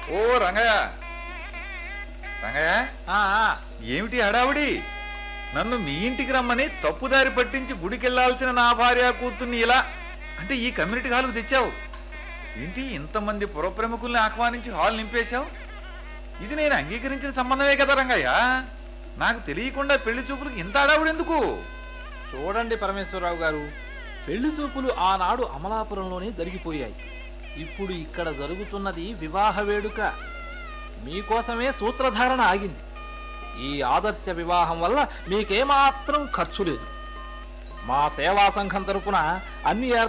ఓ రంగయ్య రంగయ్య ఆ, ఆ, ఏమిటి హడావుడి నన్ను మీ ఇంటికి రమ్మని తప్పుదారి పట్టించి గుడికెళ్లాల్సిన నా భార్య కూతుర్ని ఇలా అంటే ఈ కమ్యూనిటీ హాల్కు తెచ్చావు ఏంటి ఇంతమంది పురప్రముఖుల్ని ఆహ్వానించి హాల్ నింపేశావు ఇది నేను అంగీకరించిన సంబంధమే కదా రంగయ్య నాకు తెలియకుండా పెళ్లి చూపులకు ఇంత హడావుడు ఎందుకు చూడండి పరమేశ్వరరావు గారు పెళ్లి చూపులు ఆనాడు అమలాపురంలోనే జరిగిపోయాయి ఇప్పుడు ఇక్కడ జరుగుతున్నది వివాహ వేడుక మీకోసమే సూత్రధారణ ఆగింది ఈ ఆదర్శ వివాహం వల్ల మీకేమాత్రం ఖర్చు లేదు మా సేవా సంఘం తరపున అన్ని